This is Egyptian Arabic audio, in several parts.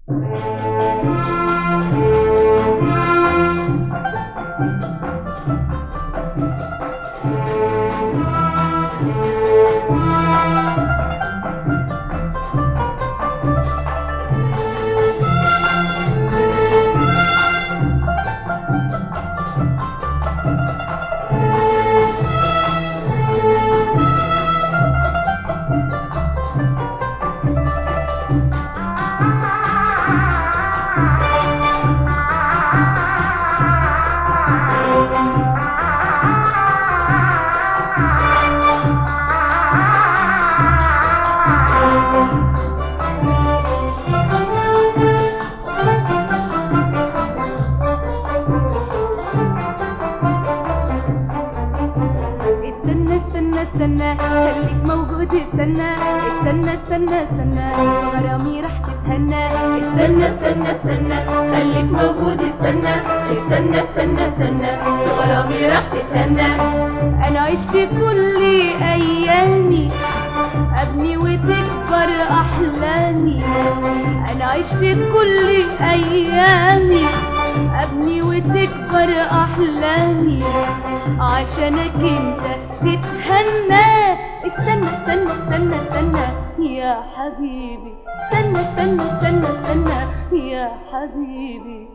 استنى استنى استنى خليك موجود استنى استنى استنى استنى غرامي رح تتهنى استنى استنى استنى خليك موجود استنى استنى استنى استنى في غرامي راح تتهنى انا عشت كل ايامي ابني وتكبر احلامي انا عشت كل ايامي ابني وتكبر احلامي عشانك انت تتهنى استنى استنى استنى استنى يا حبيبي استنى استنى استنى استنى يا حبيبي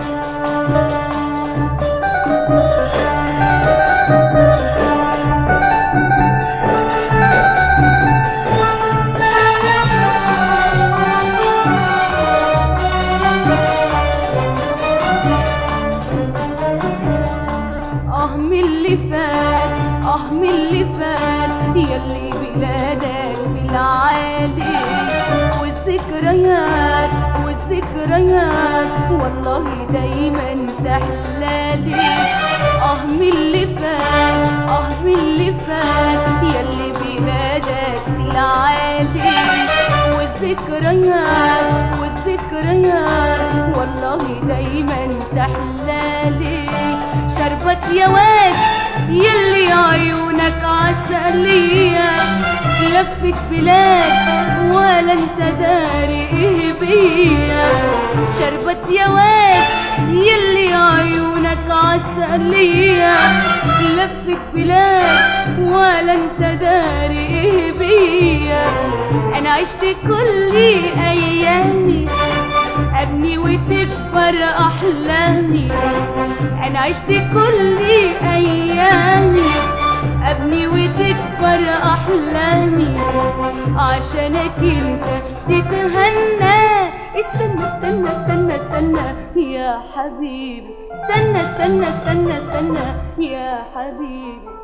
اه من اللي فات اه من اللي فات يلي بلادك بالعالي والذكريات والذكريات والله دايما تحلالي اه من اللي فات اه من اللي فات يلي بلادك بالعالي والذكريات والذكريات والله دايما تحلالي شربت يا واد يلي عيونك عسلية لفت بلاد ولا انت داري ايه بيا شربت يا واد يلي عيونك عسلية لفت بلاد ولا انت داري ايه بيا انا عشت كل ايامي ابني وتكبر احلامي انا عشت كل ايامي ابني وتكبر احلامي عشانك انت تتهنى استنى استنى استنى استنى يا حبيبي استنى استنى استنى استنى يا حبيبي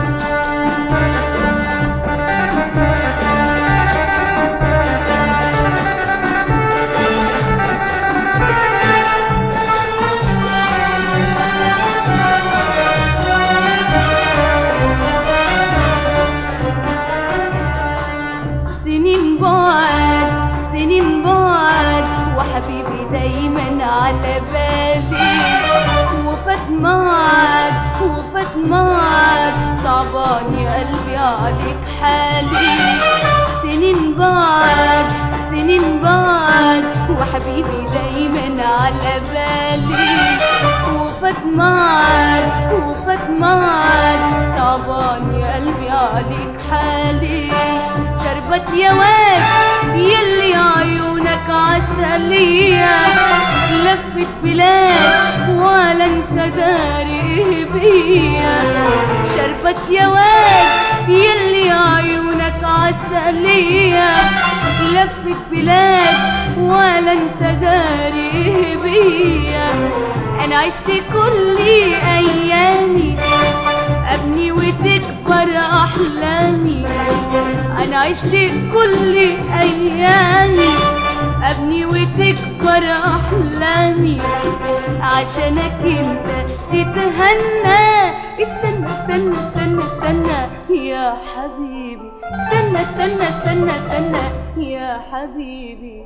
سنين بعد سنين بعد وحبيبي دايما على بالي وفات معك وفات معك صعبان يا قلبي عليك حالي سنين بعد سنين بعد وحبيبي دايما على بالي وفات معك وفات معك صعبان يا قلبي عليك حالي شربت يا واد يلي عيونك عسلية لفت بلاد ولا انت داري بيا شربت يا واد يلي عيونك عسلية لفت بلاد ولا انت داري بيا انا عشت كل ايامي ابني وتكبر احلامي انا عشت كل ايامي ابني وتكبر احلامي عشانك انت تتهنى استنى استنى استنى استنى يا حبيبي استنى استنى استنى استنى يا حبيبي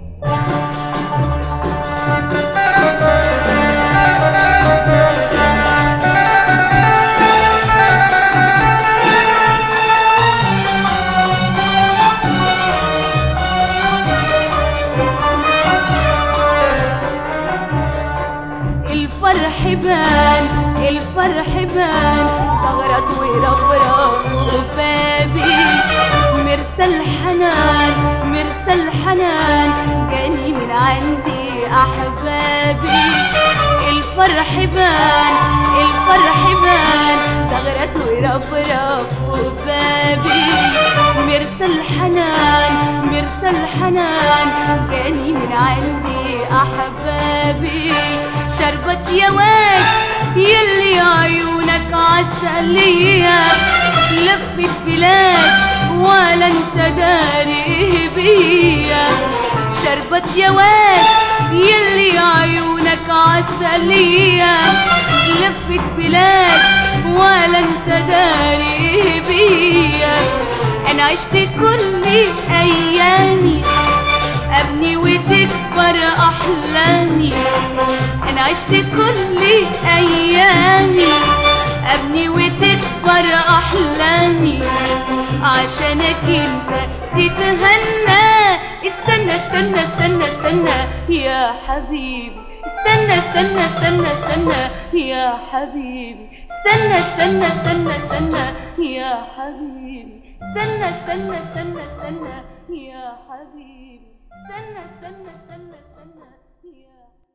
الفرح بان الفرح بان ثغرت ورفرف وبابي مرسى الحنان مرسى الحنان جاني من عندي احبابي الفرح بان الفرح بان ثغرت ورفرف وبابي مرسى الحنان مرسى الحنان جاني من عندي احبابي شربت يا واد يلي عيونك عسلية لفت بلاد ولا انت داري بيا شربت يا واد يلي عيونك عسلية لفت بلاد ولا انت داري بيا انا عشت كل ايامي ابني وتكبر احلامي انا عشت كل ايامي ابني وتكبر احلامي عشانك انت تتهنى استنى استنى استنى استنى يا حبيبي استنى استنى استنى استنى يا حبيبي استنى استنى استنى استنى يا حبيبي استنى استنى استنى استنى يا حبيبي استنى استنى استنى استنى يا